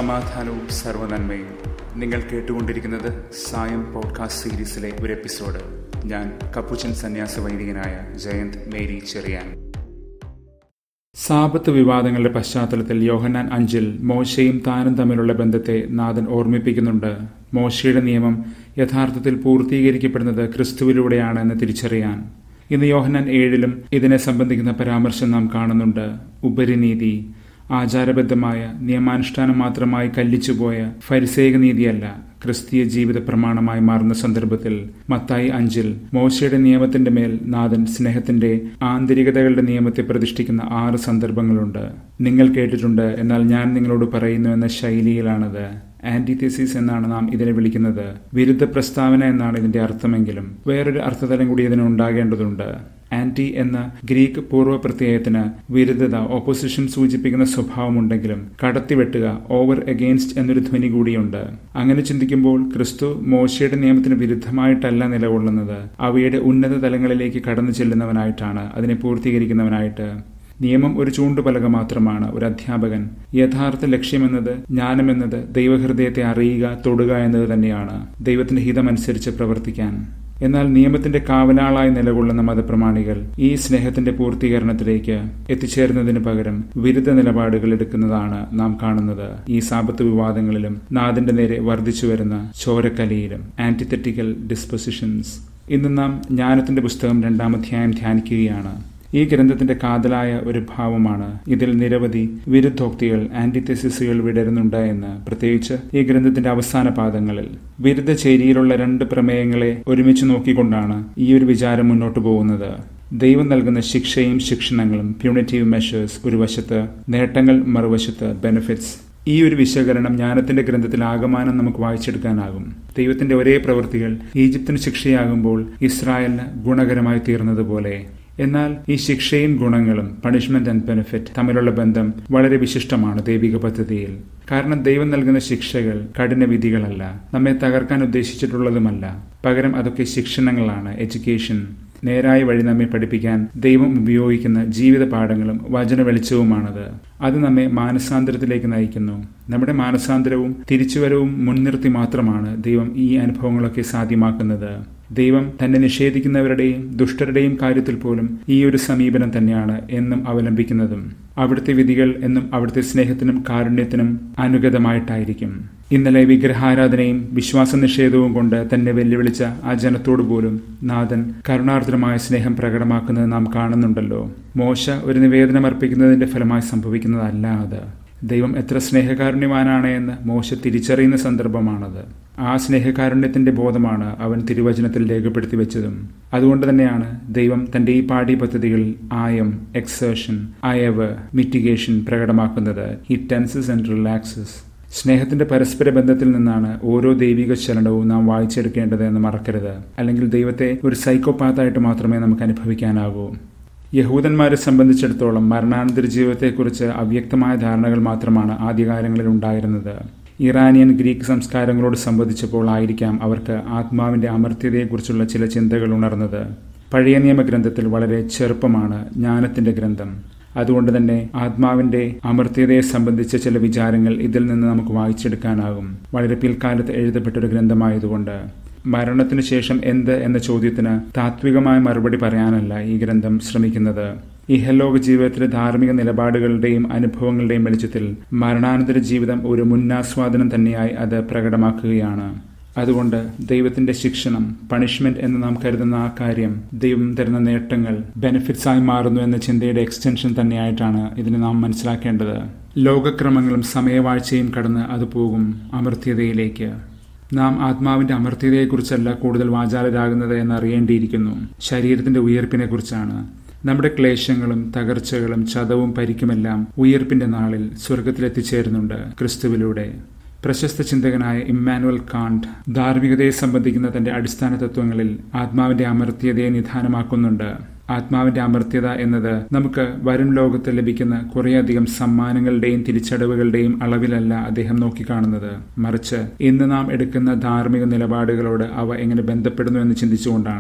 സമാധാനവും സർവനന്മയും നിങ്ങൾ കേട്ടുകൊണ്ടിരിക്കുന്നത് സായം പോഡ്കാസ്റ്റ് സീരീസിലെ ഒരു എപ്പിസോഡ് ഞാൻ കപ്പുച്ചൻ സന്യാസ വൈദികനായ ജയന്ത് മേരി ചെറിയാൻ സാപത്ത് വിവാദങ്ങളുടെ പശ്ചാത്തലത്തിൽ യോഹന്നാൻ അഞ്ചിൽ മോശയും താനും തമ്മിലുള്ള ബന്ധത്തെ നാഥൻ ഓർമ്മിപ്പിക്കുന്നുണ്ട് മോശയുടെ നിയമം യഥാർത്ഥത്തിൽ പൂർത്തീകരിക്കപ്പെടുന്നത് ക്രിസ്തുവിലൂടെയാണ് എന്ന് തിരിച്ചറിയാൻ ഇന്ന് യോഹന്നാൻ ഏഴിലും ഇതിനെ സംബന്ധിക്കുന്ന പരാമർശം നാം കാണുന്നുണ്ട് ഉപരിനീതി ആചാരബദ്ധമായ നിയമാനുഷ്ഠാനം മാത്രമായി കല്ലിച്ചുപോയ ഫരിസേക നീതിയല്ല ക്രിസ്തീയ ജീവിത പ്രമാണമായി മാറുന്ന സന്ദർഭത്തിൽ മത്തായി അഞ്ചിൽ മോശയുടെ നിയമത്തിന്റെ മേൽ നാഥൻ സ്നേഹത്തിന്റെ ആന്തരികതകളുടെ നിയമത്തെ പ്രതിഷ്ഠിക്കുന്ന ആറ് സന്ദർഭങ്ങളുണ്ട് നിങ്ങൾ കേട്ടിട്ടുണ്ട് എന്നാൽ ഞാൻ നിങ്ങളോട് പറയുന്നു എന്ന ശൈലിയിലാണത് ആന്റിതെസിസ് എന്നാണ് നാം ഇതിനെ വിളിക്കുന്നത് വിരുദ്ധ പ്രസ്താവന എന്നാണ് ഇതിന്റെ അർത്ഥമെങ്കിലും വേറൊരു അർത്ഥതലം കൂടി ഇതിന് ഉണ്ടാകേണ്ടതുണ്ട് ആന്റി എന്ന ഗ്രീക്ക് പൂർവ്വ പ്രത്യയത്തിന് വിരുദ്ധത ഓപ്പോസിഷൻ സൂചിപ്പിക്കുന്ന സ്വഭാവമുണ്ടെങ്കിലും കടത്തിവെട്ടുക ഓവർ എഗെയിൻസ്റ്റ് എന്നൊരു ധ്വനി കൂടിയുണ്ട് അങ്ങനെ ചിന്തിക്കുമ്പോൾ ക്രിസ്തു മോശയുടെ നിയമത്തിന് വിരുദ്ധമായിട്ടല്ല നിലകൊള്ളുന്നത് അവയുടെ ഉന്നത തലങ്ങളിലേക്ക് കടന്നു ചെല്ലുന്നവനായിട്ടാണ് അതിനെ പൂർത്തീകരിക്കുന്നവനായിട്ട് നിയമം ഒരു ചൂണ്ടുപലക മാത്രമാണ് ഒരു അധ്യാപകൻ യഥാർത്ഥ ലക്ഷ്യമെന്നത് ജ്ഞാനമെന്നത് ദൈവഹൃദയത്തെ അറിയുക തൊടുക എന്നത് തന്നെയാണ് ദൈവത്തിന്റെ ഹിതമനുസരിച്ച് പ്രവർത്തിക്കാൻ എന്നാൽ നിയമത്തിന്റെ കാവലാളായി നിലകൊള്ളുന്ന മതപ്രമാണികൾ ഈ സ്നേഹത്തിന്റെ പൂർത്തീകരണത്തിലേക്ക് എത്തിച്ചേരുന്നതിന് പകരം വിരുദ്ധ നിലപാടുകൾ എടുക്കുന്നതാണ് നാം കാണുന്നത് ഈ സാപത്ത് വിവാദങ്ങളിലും നാദിന്റെ നേരെ വർദ്ധിച്ചു വരുന്ന ചോരക്കലിയിലും ആന്റിത്തറ്റിക്കൽ ഡിസ്പൊസിഷൻസ് ഇന്ന് നാം ജ്ഞാനത്തിന്റെ പുസ്തകം രണ്ടാം അധ്യായം ധ്യാനിക്കുകയാണ് ഈ ഗ്രന്ഥത്തിന്റെ കാതലായ ഒരു ഭാവമാണ് ഇതിൽ നിരവധി വിരുദ്ധോക്തികൾ ആന്റിതെസിസുകൾ വിടരുന്നുണ്ട് എന്ന് പ്രത്യേകിച്ച് ഈ ഗ്രന്ഥത്തിന്റെ അവസാന പാദങ്ങളിൽ വിരുദ്ധ ചേരിയിലുള്ള രണ്ട് പ്രമേയങ്ങളെ ഒരുമിച്ച് നോക്കിക്കൊണ്ടാണ് ഈ ഒരു വിചാരം മുന്നോട്ടു പോകുന്നത് ദൈവം നൽകുന്ന ശിക്ഷയും ശിക്ഷണങ്ങളും പ്യൂണിറ്റീവ് മെഷേഴ്സ് ഒരു വശത്ത് നേട്ടങ്ങൾ മറുവശത്ത് ബെനിഫിറ്റ്സ് ഈ ഒരു വിശകലനം ജ്ഞാനത്തിന്റെ ഗ്രന്ഥത്തിൽ ആകമാനം നമുക്ക് വായിച്ചെടുക്കാനാകും ദൈവത്തിന്റെ ഒരേ പ്രവൃത്തികൾ ഈജിപ്തിന് ശിക്ഷയാകുമ്പോൾ ഇസ്രായേലിന് ഗുണകരമായി തീർന്നതുപോലെ എന്നാൽ ഈ ശിക്ഷയും ഗുണങ്ങളും പണിഷ്മെന്റ് ആൻഡ് ബെനിഫിറ്റ് തമ്മിലുള്ള ബന്ധം വളരെ വിശിഷ്ടമാണ് ദൈവിക പദ്ധതിയിൽ കാരണം ദൈവം നൽകുന്ന ശിക്ഷകൾ കഠിന വിധികളല്ല നമ്മെ തകർക്കാൻ ഉദ്ദേശിച്ചിട്ടുള്ളതുമല്ല പകരം അതൊക്കെ ശിക്ഷണങ്ങളാണ് എഡ്യൂക്കേഷൻ നേരായ വഴി നമ്മെ പഠിപ്പിക്കാൻ ദൈവം ഉപയോഗിക്കുന്ന ജീവിത പാഠങ്ങളും വചന വെളിച്ചവുമാണത് അത് നമ്മെ മാനസാന്തരത്തിലേക്ക് നയിക്കുന്നു നമ്മുടെ മാനസാന്തരവും തിരിച്ചുവരവും മുൻനിർത്തി മാത്രമാണ് ദൈവം ഈ അനുഭവങ്ങളൊക്കെ സാധ്യമാക്കുന്നത് ദൈവം തന്നെ നിഷേധിക്കുന്നവരുടെയും ദുഷ്ടരുടെയും കാര്യത്തിൽ പോലും ഈ ഒരു സമീപനം തന്നെയാണ് എന്നും അവലംബിക്കുന്നതും അവിടുത്തെ വിധികൾ എന്നും അവിടുത്തെ സ്നേഹത്തിനും കാരുണ്യത്തിനും അനുഗതമായിട്ടായിരിക്കും ഇന്നലെ വിഗ്രഹാരാധനയും വിശ്വാസ നിഷേധവും കൊണ്ട് തന്നെ വെല്ലുവിളിച്ച ആ ജനത്തോടു പോലും നാഥൻ കരുണാർദ്രമായ സ്നേഹം പ്രകടമാക്കുന്നത് നാം കാണുന്നുണ്ടല്ലോ മോശ ഒരു നിവേദനം അർപ്പിക്കുന്നതിന്റെ ഫലമായി സംഭവിക്കുന്നതല്ല അത് ദൈവം എത്ര സ്നേഹകാരുണ്യവാനാണ് എന്ന് മോശ തിരിച്ചറിയുന്ന സന്ദർഭമാണത് ആ സ്നേഹകാരുണ്യത്തിന്റെ ബോധമാണ് അവൻ തിരുവചനത്തിൽ രേഖപ്പെടുത്തി വെച്ചതും അതുകൊണ്ട് തന്നെയാണ് ദൈവം തന്റെ ഈ പാഠ്യ പദ്ധതികളിൽ ആയം എക്സേഷൻ അയവ് മിറ്റിഗേഷൻ പ്രകടമാക്കുന്നത് ഹി ടെൻസസ് ആൻഡ് റിലാക്സസ് സ്നേഹത്തിന്റെ പരസ്പര ബന്ധത്തിൽ നിന്നാണ് ഓരോ ദൈവിക ചലനവും നാം വായിച്ചെടുക്കേണ്ടത് എന്ന് മറക്കരുത് അല്ലെങ്കിൽ ദൈവത്തെ ഒരു സൈക്കോപാത്തായിട്ട് മാത്രമേ നമുക്ക് അനുഭവിക്കാനാകൂ യഹൂദന്മാരെ സംബന്ധിച്ചിടത്തോളം മരണാനന്തര ജീവിതത്തെക്കുറിച്ച് അവ്യക്തമായ ധാരണകൾ മാത്രമാണ് ആദ്യകാലങ്ങളിൽ ഉണ്ടായിരുന്നത് ഇറാനിയൻ ഗ്രീക്ക് സംസ്കാരങ്ങളോട് സംബന്ധിച്ചപ്പോൾ ആയിരിക്കാം അവർക്ക് ആത്മാവിന്റെ അമർത്യതയെക്കുറിച്ചുള്ള ചില ചിന്തകൾ ഉണർന്നത് പഴയ നിയമഗ്രന്ഥത്തിൽ വളരെ ചെറുപ്പമാണ് ജ്ഞാനത്തിന്റെ ഗ്രന്ഥം അതുകൊണ്ട് തന്നെ ആത്മാവിന്റെ അമർത്യതയെ സംബന്ധിച്ച ചില വിചാരങ്ങൾ ഇതിൽ നിന്ന് നമുക്ക് വായിച്ചെടുക്കാനാകും വളരെ പിൽക്കാലത്ത് എഴുതപ്പെട്ട ഒരു ഗ്രന്ഥമായതുകൊണ്ട് മരണത്തിനു ശേഷം എന്ത് എന്ന ചോദ്യത്തിന് താത്വികമായ മറുപടി പറയാനല്ല ഈ ഗ്രന്ഥം ശ്രമിക്കുന്നത് ഇഹലോക ജീവിതത്തിലെ ധാർമ്മിക നിലപാടുകളുടെയും അനുഭവങ്ങളുടെയും വെളിച്ചത്തിൽ മരണാനന്തര ജീവിതം ഒരു മുന്നാസ്വാദനം തന്നെയായി അത് പ്രകടമാക്കുകയാണ് അതുകൊണ്ട് ദൈവത്തിന്റെ ശിക്ഷണം പണിഷ്മെന്റ് എന്ന് നാം കരുതുന്ന ആ കാര്യം ദൈവം തരുന്ന നേട്ടങ്ങൾ ബെനിഫിറ്റ്സ് ആയി മാറുന്നു എന്ന ചിന്തയുടെ എക്സ്റ്റൻഷൻ തന്നെയായിട്ടാണ് ഇതിനെ നാം മനസ്സിലാക്കേണ്ടത് ലോകക്രമങ്ങളും സമയവാഴ്ചയും കടന്ന് അത് പോകും അമർത്യതയിലേക്ക് നാം ആത്മാവിന്റെ അമർത്യതയെക്കുറിച്ചല്ല കൂടുതൽ വാചാലരാകുന്നത് എന്ന് അറിയേണ്ടിയിരിക്കുന്നു ശരീരത്തിന്റെ ഉയർപ്പിനെക്കുറിച്ചാണ് നമ്മുടെ ക്ലേശങ്ങളും തകർച്ചകളും ചതവും പരിക്കുമെല്ലാം ഉയർപ്പിന്റെ നാളിൽ സ്വർഗത്തിലെത്തിച്ചേരുന്നുണ്ട് ക്രിസ്തുവിലൂടെ പ്രശസ്ത ചിന്തകനായ ഇമ്മാനുവൽ കാണ്ട് ധാർമ്മികതയെ സംബന്ധിക്കുന്ന തന്റെ അടിസ്ഥാന തത്വങ്ങളിൽ ആത്മാവിന്റെ അമർത്യതയെ നിധാനമാക്കുന്നുണ്ട് ആത്മാവിന്റെ അമർത്യത എന്നത് നമുക്ക് വരും ലോകത്ത് ലഭിക്കുന്ന കുറേയധികം സമ്മാനങ്ങളുടെയും തിരിച്ചടവുകളുടെയും അളവിലല്ല അദ്ദേഹം നോക്കിക്കാണുന്നത് മറിച്ച് ഇന്ന് നാം എടുക്കുന്ന ധാർമ്മിക നിലപാടുകളോട് അവ എങ്ങനെ ബന്ധപ്പെടുന്നു എന്ന് ചിന്തിച്ചുകൊണ്ടാണ്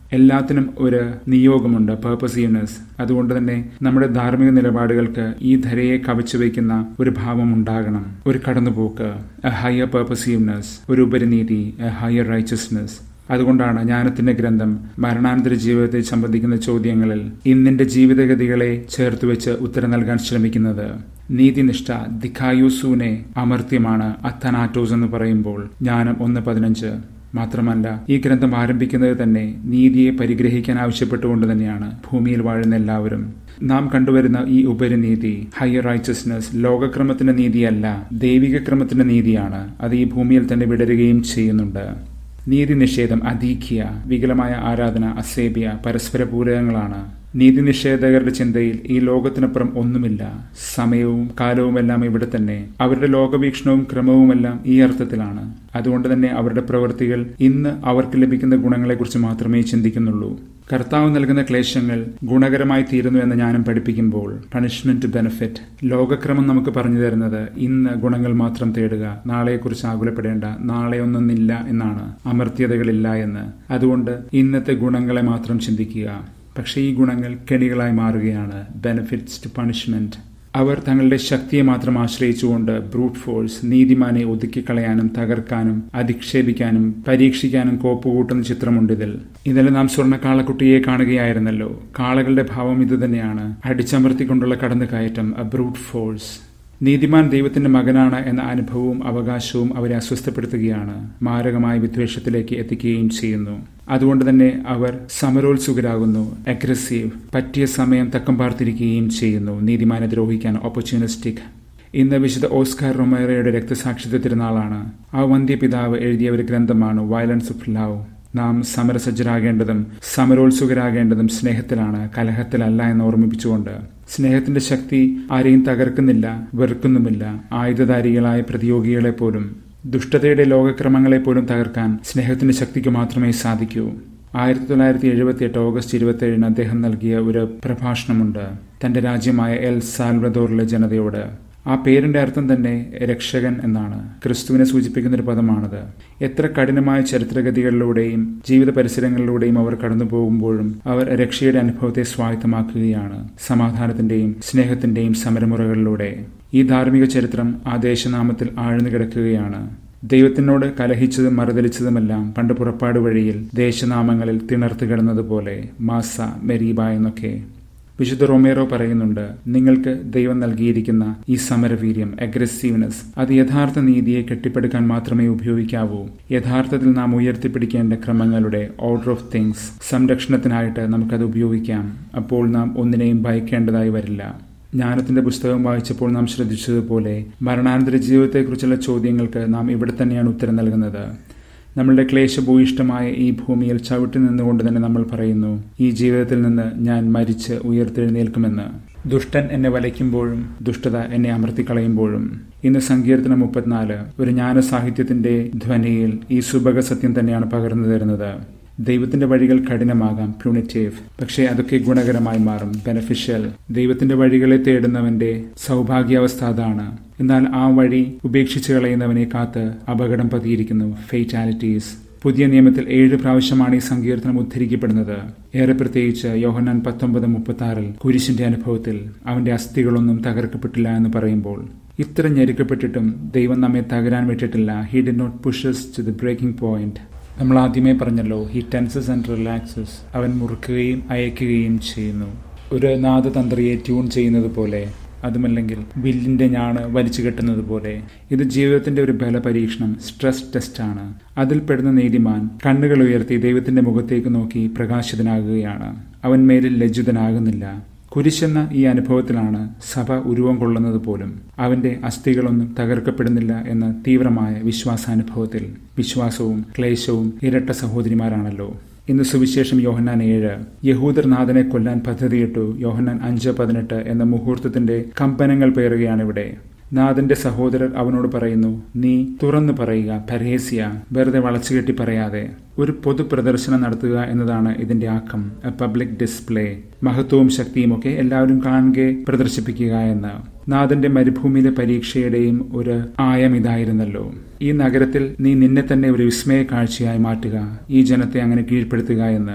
എല്ലാത്തിനും ഒരു നിയോഗമുണ്ട് പേർപ്പസീവ്നെസ് അതുകൊണ്ട് തന്നെ നമ്മുടെ ധാർമ്മിക നിലപാടുകൾക്ക് ഈ ധരയെ കവച്ചു വയ്ക്കുന്ന ഒരു ഭാവം ഉണ്ടാകണം ഒരു കടന്നുപോക്ക് എ ഹയർ പേർപ്പസീവ്നെസ് ഒരു ഉപരിനീതി എ ഹയർ റൈച്ചസ്നെസ് അതുകൊണ്ടാണ് ജ്ഞാനത്തിന്റെ ഗ്രന്ഥം മരണാനന്തര ജീവിതത്തെ സംബന്ധിക്കുന്ന ചോദ്യങ്ങളിൽ ഇന്നിന്റെ ജീവിതഗതികളെ ചേർത്തുവെച്ച് ഉത്തരം നൽകാൻ ശ്രമിക്കുന്നത് നീതിനിഷ്ഠ ദിഖായുസൂനെ അമർത്യമാണ് അത്തനാറ്റോസ് എന്ന് പറയുമ്പോൾ ജ്ഞാനം ഒന്ന് പതിനഞ്ച് മാത്രമല്ല ഈ ഗ്രന്ഥം ആരംഭിക്കുന്നത് തന്നെ നീതിയെ പരിഗ്രഹിക്കാൻ ആവശ്യപ്പെട്ടുകൊണ്ട് തന്നെയാണ് ഭൂമിയിൽ വാഴുന്ന എല്ലാവരും നാം കണ്ടുവരുന്ന ഈ ഉപരിനീതി ഹയർ റൈച്ചസ്നെസ് ലോകക്രമത്തിന്റെ നീതിയല്ല ദൈവിക ക്രമത്തിന്റെ നീതിയാണ് അത് ഈ ഭൂമിയിൽ തന്നെ വിടരുകയും ചെയ്യുന്നുണ്ട് നീതി നിഷേധം അധീഖ്യ വികലമായ ആരാധന അസേബ്യ പരസ്പര പൂരകങ്ങളാണ് നീതി നിഷേധകരുടെ ചിന്തയിൽ ഈ ലോകത്തിനപ്പുറം ഒന്നുമില്ല സമയവും കാലവുമെല്ലാം ഇവിടെ തന്നെ അവരുടെ ലോകവീക്ഷണവും ക്രമവുമെല്ലാം ഈ അർത്ഥത്തിലാണ് അതുകൊണ്ട് തന്നെ അവരുടെ പ്രവൃത്തികൾ ഇന്ന് അവർക്ക് ലഭിക്കുന്ന ഗുണങ്ങളെക്കുറിച്ച് മാത്രമേ ചിന്തിക്കുന്നുള്ളൂ കർത്താവ് നൽകുന്ന ക്ലേശങ്ങൾ ഗുണകരമായി തീരുന്നു എന്ന് ഞാനും പഠിപ്പിക്കുമ്പോൾ പണിഷ്മെന്റ് ടു ബെനിഫിറ്റ് ലോകക്രമം നമുക്ക് പറഞ്ഞു തരുന്നത് ഇന്ന് ഗുണങ്ങൾ മാത്രം തേടുക നാളെക്കുറിച്ച് ആകുലപ്പെടേണ്ട നാളെ ഒന്നൊന്നില്ല എന്നാണ് അമർത്യതകളില്ല എന്ന് അതുകൊണ്ട് ഇന്നത്തെ ഗുണങ്ങളെ മാത്രം ചിന്തിക്കുക പക്ഷേ ഈ ഗുണങ്ങൾ കെണികളായി മാറുകയാണ് ബെനിഫിറ്റ്സ് ടു പണിഷ്മെന്റ് അവർ തങ്ങളുടെ ശക്തിയെ മാത്രം ആശ്രയിച്ചുകൊണ്ട് ബ്രൂട്ട് ഫോഴ്സ് നീതിമാനെ ഒതുക്കിക്കളയാനും തകർക്കാനും അധിക്ഷേപിക്കാനും പരീക്ഷിക്കാനും കോപ്പുകൂട്ടുന്ന ചിത്രമുണ്ട് ഇതിൽ ഇന്നലെ നാം സ്വർണ്ണ കാളക്കുട്ടിയെ കാണുകയായിരുന്നല്ലോ കാളകളുടെ ഭാവം ഇതുതന്നെയാണ് അടിച്ചമർത്തിക്കൊണ്ടുള്ള കടന്നുകയറ്റം എ ബ്രൂട്ട് ഫോഴ്സ് നീതിമാൻ ദൈവത്തിന്റെ മകനാണ് എന്ന അനുഭവവും അവകാശവും അവരെ അസ്വസ്ഥപ്പെടുത്തുകയാണ് മാരകമായ വിദ്വേഷത്തിലേക്ക് എത്തിക്കുകയും ചെയ്യുന്നു അതുകൊണ്ട് തന്നെ അവർ സമരോത്സുകരാകുന്നു അഗ്രസീവ് പറ്റിയ സമയം തക്കം പാർത്തിരിക്കുകയും ചെയ്യുന്നു നീതിമാനെ ദ്രോഹിക്കാൻ ഓപ്പർച്യൂണിസ്റ്റിക് ഇന്ന് വിശുദ്ധ ഓസ്കാർ റൊമേറയുടെ രക്തസാക്ഷിത്വ തിരുനാളാണ് ആ വന്ധ്യപിതാവ് എഴുതിയ ഒരു ഗ്രന്ഥമാണ് വയലൻസ് ഓഫ് ലവ് നാം സമരസജ്ജരാകേണ്ടതും സമരോത്സുകരാകേണ്ടതും സ്നേഹത്തിലാണ് കലഹത്തിലല്ല എന്ന് ഓർമ്മിപ്പിച്ചുകൊണ്ട് സ്നേഹത്തിന്റെ ശക്തി ആരെയും തകർക്കുന്നില്ല വെറുക്കുന്നുമില്ല ആയുധധാരികളായ പ്രതിയോഗികളെ പോലും ദുഷ്ടതയുടെ ലോകക്രമങ്ങളെ പോലും തകർക്കാൻ സ്നേഹത്തിന്റെ ശക്തിക്ക് മാത്രമേ സാധിക്കൂ ആയിരത്തി തൊള്ളായിരത്തി എഴുപത്തി എട്ട് ഓഗസ്റ്റ് ഇരുപത്തി ഏഴിന് അദ്ദേഹം നൽകിയ ഒരു പ്രഭാഷണമുണ്ട് തന്റെ രാജ്യമായ എൽ സാൽവദോറിലെ ജനതയോട് ആ പേരിന്റെ അർത്ഥം തന്നെ രക്ഷകൻ എന്നാണ് ക്രിസ്തുവിനെ സൂചിപ്പിക്കുന്ന ഒരു പദമാണത് എത്ര കഠിനമായ ചരിത്രഗതികളിലൂടെയും ജീവിത പരിസരങ്ങളിലൂടെയും അവർ കടന്നു പോകുമ്പോഴും അവർ രക്ഷയുടെ അനുഭവത്തെ സ്വായത്തമാക്കുകയാണ് സമാധാനത്തിന്റെയും സ്നേഹത്തിന്റെയും സമരമുറകളിലൂടെ ഈ ധാർമ്മിക ചരിത്രം ആ ദേശനാമത്തിൽ ആഴ്ന്നു കിടക്കുകയാണ് ദൈവത്തിനോട് കലഹിച്ചതും മറുതലിച്ചതുമെല്ലാം പണ്ട് പുറപ്പാട് വഴിയിൽ ദേശനാമങ്ങളിൽ തിണർത്തു കിടന്നതുപോലെ മാസ മെരീബ എന്നൊക്കെ വിശുദ്ധ റൊമേറോ പറയുന്നുണ്ട് നിങ്ങൾക്ക് ദൈവം നൽകിയിരിക്കുന്ന ഈ സമരവീര്യം അഗ്രസീവ്നെസ് അത് യഥാർത്ഥ നീതിയെ കെട്ടിപ്പടുക്കാൻ മാത്രമേ ഉപയോഗിക്കാവൂ യഥാർത്ഥത്തിൽ നാം ഉയർത്തിപ്പിടിക്കേണ്ട ക്രമങ്ങളുടെ ഓർഡർ ഓഫ് തിങ്സ് സംരക്ഷണത്തിനായിട്ട് നമുക്കത് ഉപയോഗിക്കാം അപ്പോൾ നാം ഒന്നിനെയും ഭയക്കേണ്ടതായി വരില്ല ജ്ഞാനത്തിന്റെ പുസ്തകം വായിച്ചപ്പോൾ നാം ശ്രദ്ധിച്ചതുപോലെ മരണാനന്തര ജീവിതത്തെക്കുറിച്ചുള്ള ചോദ്യങ്ങൾക്ക് നാം ഇവിടെ തന്നെയാണ് ഉത്തരം നൽകുന്നത് നമ്മളുടെ ക്ലേശഭൂയിഷ്ടമായ ഈ ഭൂമിയിൽ ചവിട്ടി നിന്നുകൊണ്ട് തന്നെ നമ്മൾ പറയുന്നു ഈ ജീവിതത്തിൽ നിന്ന് ഞാൻ മരിച്ച് ഉയർത്തെഴുന്നേൽക്കുമെന്ന് ദുഷ്ടൻ എന്നെ വലയ്ക്കുമ്പോഴും ദുഷ്ടത എന്നെ അമർത്തിക്കളയുമ്പോഴും ഇന്ന് സങ്കീർത്തനം മുപ്പത്തിനാല് ഒരു ജ്ഞാന സാഹിത്യത്തിന്റെ ധ്വനിയിൽ ഈ സുഭഗ സത്യം തന്നെയാണ് പകർന്നു തരുന്നത് ദൈവത്തിന്റെ വഴികൾ കഠിനമാകാം പ്യൂണിറ്റീവ് പക്ഷേ അതൊക്കെ ഗുണകരമായി മാറും ബെനഫിഷ്യൽ ദൈവത്തിന്റെ വഴികളെ തേടുന്നവന്റെ സൗഭാഗ്യാവസ്ഥ അതാണ് എന്നാൽ ആ വഴി ഉപേക്ഷിച്ചു കളയുന്നവനെ കാത്ത് അപകടം പതിയിരിക്കുന്നു ഫെയ്റ്റാലിറ്റീസ് പുതിയ നിയമത്തിൽ ഏഴ് പ്രാവശ്യമാണ് ഈ സങ്കീർത്തനം ഉദ്ധരിക്കപ്പെടുന്നത് ഏറെ പ്രത്യേകിച്ച് യോഹന്നാൻ പത്തൊമ്പത് മുപ്പത്തി ആറിൽ കുരിശിന്റെ അനുഭവത്തിൽ അവന്റെ അസ്ഥികളൊന്നും തകർക്കപ്പെട്ടില്ല എന്ന് പറയുമ്പോൾ ഇത്ര ഞെരുക്കപ്പെട്ടിട്ടും ദൈവം നമ്മെ തകരാൻ വിട്ടിട്ടില്ല he did not pushes to the breaking point നമ്മൾ ആദ്യമേ പറഞ്ഞല്ലോ ഹി ടെൻസസ് ആൻഡ് റിലാക്സസ് അവൻ മുറുക്കുകയും അയക്കുകയും ചെയ്യുന്നു ഒരു നാദതന്ത്രിയെ ട്യൂൺ ചെയ്യുന്നത് പോലെ അതുമല്ലെങ്കിൽ വില്ലിന്റെ ഞാണ് വലിച്ചു കെട്ടുന്നത് പോലെ ഇത് ജീവിതത്തിന്റെ ഒരു ബലപരീക്ഷണം സ്ട്രെസ് ടെസ്റ്റാണ് അതിൽ പെടുന്ന നീതിമാൻ കണ്ണുകൾ ഉയർത്തി ദൈവത്തിന്റെ മുഖത്തേക്ക് നോക്കി പ്രകാശിതനാകുകയാണ് അവൻ മേലിൽ ലജ്ജിതനാകുന്നില്ല കുരിശെന്ന ഈ അനുഭവത്തിലാണ് സഭ ഉരുവം കൊള്ളുന്നത് പോലും അവന്റെ അസ്ഥികളൊന്നും തകർക്കപ്പെടുന്നില്ല എന്ന തീവ്രമായ വിശ്വാസാനുഭവത്തിൽ വിശ്വാസവും ക്ലേശവും ഇരട്ട സഹോദരിമാരാണല്ലോ ഇന്ന് സുവിശേഷം യോഹന്നാൻ ഏഴ് യഹൂദർ നാഥനെ കൊല്ലാൻ പദ്ധതിയിട്ടു യോഹന്നാൻ അഞ്ച് പതിനെട്ട് എന്ന മുഹൂർത്തത്തിന്റെ കമ്പനങ്ങൾ പേറുകയാണ് ഇവിടെ നാഥന്റെ സഹോദരർ അവനോട് പറയുന്നു നീ തുറന്നു പറയുക പരേസ്യ വെറുതെ വളച്ചുകെട്ടി പറയാതെ ഒരു പൊതു പ്രദർശനം നടത്തുക എന്നതാണ് ഇതിന്റെ ആക്കം എ പബ്ലിക് ഡിസ്പ്ലേ മഹത്വവും ശക്തിയും ഒക്കെ എല്ലാവരും കാണുക പ്രദർശിപ്പിക്കുക എന്ന് നാഥന്റെ മരുഭൂമിയിലെ പരീക്ഷയുടെയും ഒരു ആയം ഇതായിരുന്നല്ലോ ഈ നഗരത്തിൽ നീ നിന്നെ തന്നെ ഒരു വിസ്മയ കാഴ്ചയായി മാറ്റുക ഈ ജനത്തെ അങ്ങനെ കീഴ്പ്പെടുത്തുക എന്ന്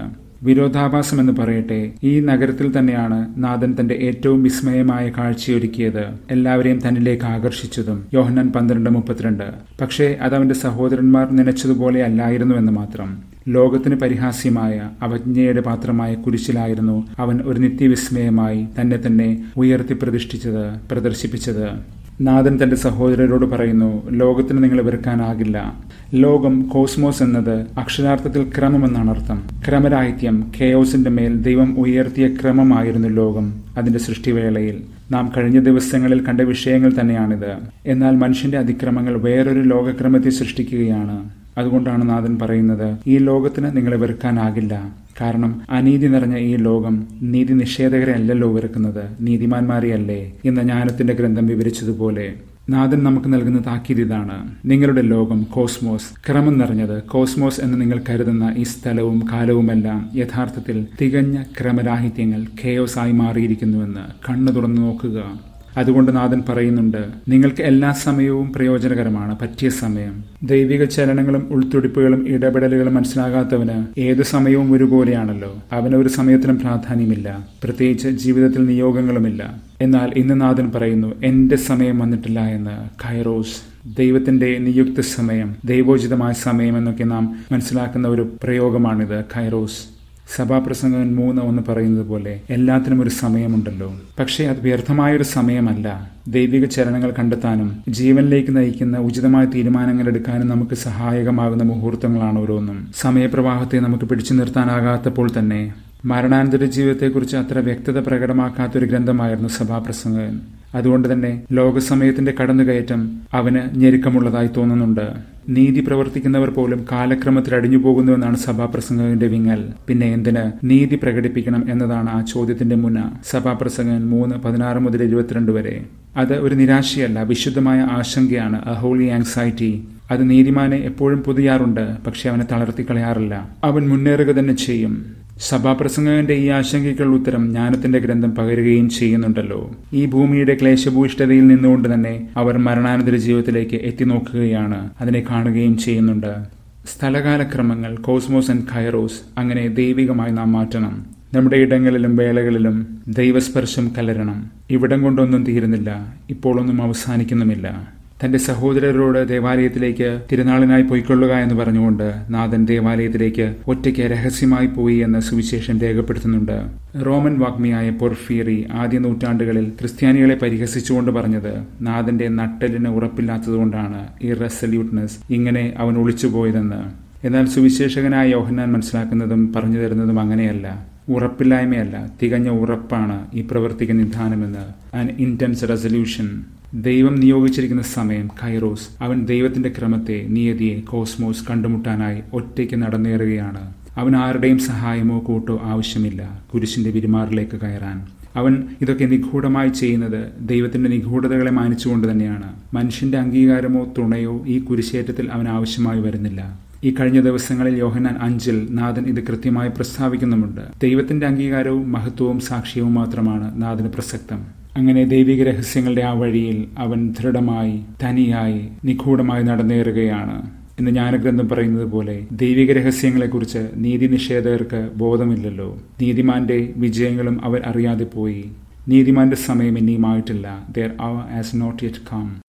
വിരോധാഭാസം എന്ന് പറയട്ടെ ഈ നഗരത്തിൽ തന്നെയാണ് നാഥൻ തന്റെ ഏറ്റവും വിസ്മയമായ കാഴ്ചയൊരുക്കിയത് എല്ലാവരെയും തന്നിലേക്ക് ആകർഷിച്ചതും യോഹന്നാൻ പന്ത്രണ്ട് മുപ്പത്തിരണ്ട് പക്ഷേ അത് അവന്റെ സഹോദരന്മാർ നനച്ചതുപോലെ അല്ലായിരുന്നു എന്ന് മാത്രം ലോകത്തിന് പരിഹാസ്യമായ അവജ്ഞയുടെ പാത്രമായ കുരിശിലായിരുന്നു അവൻ ഒരു നിത്യവിസ്മയമായി തന്നെ തന്നെ ഉയർത്തി പ്രതിഷ്ഠിച്ചത് പ്രദർശിപ്പിച്ചത് നാഥൻ തന്റെ സഹോദരരോട് പറയുന്നു ലോകത്തിന് നിങ്ങൾ വെറുക്കാനാകില്ല ലോകം കോസ്മോസ് എന്നത് അക്ഷരാർത്ഥത്തിൽ ക്രമമെന്നാണ് അർത്ഥം ക്രമരാഹിത്യം കെയോസിന്റെ മേൽ ദൈവം ഉയർത്തിയ ക്രമമായിരുന്നു ലോകം അതിന്റെ സൃഷ്ടിവേളയിൽ നാം കഴിഞ്ഞ ദിവസങ്ങളിൽ കണ്ട വിഷയങ്ങൾ തന്നെയാണിത് എന്നാൽ മനുഷ്യന്റെ അതിക്രമങ്ങൾ വേറൊരു ലോകക്രമത്തെ സൃഷ്ടിക്കുകയാണ് അതുകൊണ്ടാണ് നാഥൻ പറയുന്നത് ഈ ലോകത്തിന് നിങ്ങളെ വെറുക്കാനാകില്ല കാരണം അനീതി നിറഞ്ഞ ഈ ലോകം നീതി നിഷേധകരെ അല്ലല്ലോ വെറുക്കുന്നത് നീതിമാന്മാരെയല്ലേ എന്ന ജ്ഞാനത്തിന്റെ ഗ്രന്ഥം വിവരിച്ചതുപോലെ നാഥൻ നമുക്ക് നൽകുന്ന താക്കീത് ഇതാണ് നിങ്ങളുടെ ലോകം കോസ്മോസ് ക്രമം നിറഞ്ഞത് കോസ്മോസ് എന്ന് നിങ്ങൾ കരുതുന്ന ഈ സ്ഥലവും കാലവുമെല്ലാം യഥാർത്ഥത്തിൽ തികഞ്ഞ ക്രമരാഹിത്യങ്ങൾ ഖേയോസായി മാറിയിരിക്കുന്നുവെന്ന് കണ്ണു തുറന്നു നോക്കുക അതുകൊണ്ട് നാഥൻ പറയുന്നുണ്ട് നിങ്ങൾക്ക് എല്ലാ സമയവും പ്രയോജനകരമാണ് പറ്റിയ സമയം ദൈവിക ചലനങ്ങളും ഉൾത്തുടിപ്പുകളും ഇടപെടലുകളും മനസ്സിലാകാത്തവന് ഏതു സമയവും ഒരുപോലെയാണല്ലോ അവന് ഒരു സമയത്തിനും പ്രാധാന്യമില്ല പ്രത്യേകിച്ച് ജീവിതത്തിൽ നിയോഗങ്ങളുമില്ല എന്നാൽ ഇന്ന് നാഥൻ പറയുന്നു എന്റെ സമയം വന്നിട്ടില്ല എന്ന് ഖൈറോസ് ദൈവത്തിന്റെ നിയുക്ത സമയം ദൈവോചിതമായ സമയം എന്നൊക്കെ നാം മനസ്സിലാക്കുന്ന ഒരു പ്രയോഗമാണിത് ഖൈറോസ് സഭാപ്രസംഗൻ മൂന്ന് ഒന്ന് പറയുന്നത് പോലെ എല്ലാത്തിനും ഒരു സമയമുണ്ടല്ലോ പക്ഷേ അത് വ്യർത്ഥമായൊരു സമയമല്ല ദൈവിക ചലനങ്ങൾ കണ്ടെത്താനും ജീവനിലേക്ക് നയിക്കുന്ന ഉചിതമായ തീരുമാനങ്ങൾ എടുക്കാനും നമുക്ക് സഹായകമാകുന്ന മുഹൂർത്തങ്ങളാണ് ഓരോന്നും സമയപ്രവാഹത്തെ നമുക്ക് പിടിച്ചു നിർത്താനാകാത്തപ്പോൾ തന്നെ മരണാനന്തര ജീവിതത്തെക്കുറിച്ച് അത്ര വ്യക്തത പ്രകടമാക്കാത്തൊരു ഗ്രന്ഥമായിരുന്നു സഭാപ്രസംഗൻ അതുകൊണ്ട് തന്നെ ലോകസമയത്തിന്റെ കടന്നുകയറ്റം അവന് ഞെരുക്കമുള്ളതായി തോന്നുന്നുണ്ട് നീതി പ്രവർത്തിക്കുന്നവർ പോലും കാലക്രമത്തിൽ അടിഞ്ഞു പോകുന്നുവെന്നാണ് സഭാപ്രസംഗകന്റെ വിങ്ങൽ പിന്നെ എന്തിന് നീതി പ്രകടിപ്പിക്കണം എന്നതാണ് ആ ചോദ്യത്തിന്റെ മുന സഭാപ്രസംഗൻ മൂന്ന് പതിനാറ് മുതൽ ഇരുപത്തിരണ്ട് വരെ അത് ഒരു നിരാശയല്ല വിശുദ്ധമായ ആശങ്കയാണ് എ ഹോളി ആങ്സൈറ്റി അത് നീതിമാനെ എപ്പോഴും പൊതിയാറുണ്ട് പക്ഷെ അവനെ തളർത്തിക്കളയാറില്ല അവൻ മുന്നേറുക തന്നെ ചെയ്യും സഭാപ്രസംഗകന്റെ ഈ ആശങ്കയ്ക്കുള്ള ഉത്തരം ജ്ഞാനത്തിന്റെ ഗ്രന്ഥം പകരുകയും ചെയ്യുന്നുണ്ടല്ലോ ഈ ഭൂമിയുടെ ക്ലേശഭൂയിഷ്ഠതയിൽ നിന്നുകൊണ്ട് തന്നെ അവർ മരണാനന്തര ജീവിതത്തിലേക്ക് എത്തി നോക്കുകയാണ് അതിനെ കാണുകയും ചെയ്യുന്നുണ്ട് സ്ഥലകാലക്രമങ്ങൾ കോസ്മോസ് ആൻഡ് ഖൈറോസ് അങ്ങനെ ദൈവികമായി നാം മാറ്റണം നമ്മുടെ ഇടങ്ങളിലും വേളകളിലും ദൈവസ്പർശം കലരണം ഇവിടം കൊണ്ടൊന്നും തീരുന്നില്ല ഇപ്പോൾ ഒന്നും അവസാനിക്കുന്നുമില്ല തന്റെ സഹോദരരോട് ദേവാലയത്തിലേക്ക് തിരുനാളിനായി പൊയ്ക്കൊള്ളുക എന്ന് പറഞ്ഞുകൊണ്ട് നാഥൻ ദേവാലയത്തിലേക്ക് ഒറ്റയ്ക്ക് രഹസ്യമായി പോയി എന്ന് സുവിശേഷം രേഖപ്പെടുത്തുന്നുണ്ട് റോമൻ വാഗ്മിയായ പൊർഫിയറി ആദ്യ നൂറ്റാണ്ടുകളിൽ ക്രിസ്ത്യാനികളെ പരിഹസിച്ചുകൊണ്ട് പറഞ്ഞത് നാഥന്റെ നട്ടലിന് ഉറപ്പില്ലാത്തതുകൊണ്ടാണ് ഈ റെസല്യൂട്ട്നെസ് ഇങ്ങനെ അവൻ ഒളിച്ചുപോയതെന്ന് എന്നാൽ സുവിശേഷകനായ യോഹന്നാൻ മനസ്സിലാക്കുന്നതും പറഞ്ഞു തരുന്നതും അങ്ങനെയല്ല ഉറപ്പില്ലായ്മയല്ല തികഞ്ഞ ഉറപ്പാണ് ഈ പ്രവർത്തിക്കുന്ന നിധാനമെന്ന് ആൻ ഇന്റൻസ് റെസല്യൂഷൻ ദൈവം നിയോഗിച്ചിരിക്കുന്ന സമയം കൈറോസ് അവൻ ദൈവത്തിന്റെ ക്രമത്തെ നിയതിയെ കോസ്മോസ് കണ്ടുമുട്ടാനായി ഒറ്റയ്ക്ക് നടന്നേറുകയാണ് അവൻ ആരുടെയും സഹായമോ കൂട്ടോ ആവശ്യമില്ല കുരിശിന്റെ വിരുമാറിലേക്ക് കയറാൻ അവൻ ഇതൊക്കെ നിഗൂഢമായി ചെയ്യുന്നത് ദൈവത്തിന്റെ നിഗൂഢതകളെ മാനിച്ചുകൊണ്ട് തന്നെയാണ് മനുഷ്യന്റെ അംഗീകാരമോ തുണയോ ഈ കുരിശേറ്റത്തിൽ അവൻ ആവശ്യമായി വരുന്നില്ല ഈ കഴിഞ്ഞ ദിവസങ്ങളിൽ യോഹനാൻ അഞ്ചിൽ നാഥൻ ഇത് കൃത്യമായി പ്രസ്താവിക്കുന്നുമുണ്ട് ദൈവത്തിന്റെ അംഗീകാരവും മഹത്വവും സാക്ഷ്യവും മാത്രമാണ് നാഥന് പ്രസക്തം അങ്ങനെ ദൈവിക രഹസ്യങ്ങളുടെ ആ വഴിയിൽ അവൻ ദൃഢമായി തനിയായി നിഗൂഢമായി നടന്നേറുകയാണ് എന്ന് ജ്ഞാനഗ്രന്ഥം പറയുന്നത് പോലെ ദൈവിക രഹസ്യങ്ങളെക്കുറിച്ച് നീതി നിഷേധകർക്ക് ബോധമില്ലല്ലോ നീതിമാന്റെ വിജയങ്ങളും അവർ അറിയാതെ പോയി നീതിമാന്റെ സമയം ഇനിയുമായിട്ടില്ല their hour has not yet come